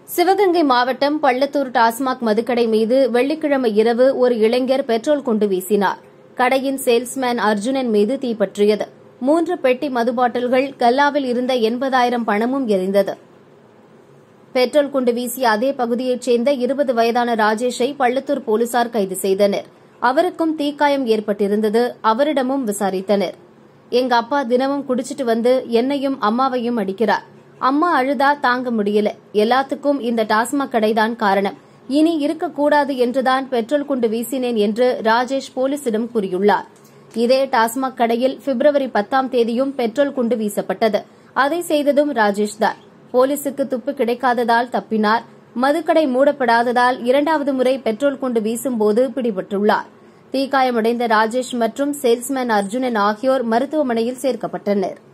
சிவகங்கை மாவட்டம் பள்ளத்தூர் டாஸ்மாக் மதுக்கடை மீது வெள்ளிக்கிழமை இரவு ஒரு இளைஞர் பெட்ரோல் கொண்டு வீசினார் கடையின் சேல்ஸ்மேன் அர்ஜுனன் மீது தீப்பற்றியது மூன்று பெட்டி மது பாட்டில்கள் கல்லாவில் இருந்த எண்பதாயிரம் பணமும் எரிந்தது பெட்ரோல் குண்டு வீசிய அதே பகுதியைச் சேர்ந்த இருபது வயதான ராஜேஷை பள்ளத்தூர் போலீசார் கைது செய்தனர் அவருக்கும் தீக்காயம் ஏற்பட்டிருந்தது அவரிடமும் விசாரித்தனர் எங்க அப்பா தினமும் குடிச்சிட்டு வந்து என்னையும் அம்மாவையும் அடிக்கிறார் அம்மா அழுதா தாங்க முடியல எல்லாத்துக்கும் இந்த டாஸ்மாக் கடைதான் காரணம் இனி இருக்கக்கூடாது என்றுதான் பெட்ரோல் குண்டு வீசினேன் என்று ராஜேஷ் போலீசிடம் கூறியுள்ளார் இதே டாஸ்மாக் கடையில் பிப்ரவரி பத்தாம் தேதியும் பெட்ரோல் குண்டு வீசப்பட்டது அதை செய்ததும் ராஜேஷ் தான் போலீசுக்கு துப்பு கிடைக்காததால் தப்பினார் மதுக்கடை மூடப்படாததால் இரண்டாவது முறை பெட்ரோல் குண்டு வீசும்போது பிடிபட்டுள்ளார் தீக்காயமடைந்த ராஜேஷ் மற்றும் சேல்ஸ்மேன் அர்ஜுனன் ஆகியோர் மருத்துவமனையில் சேர்க்கப்பட்டனர்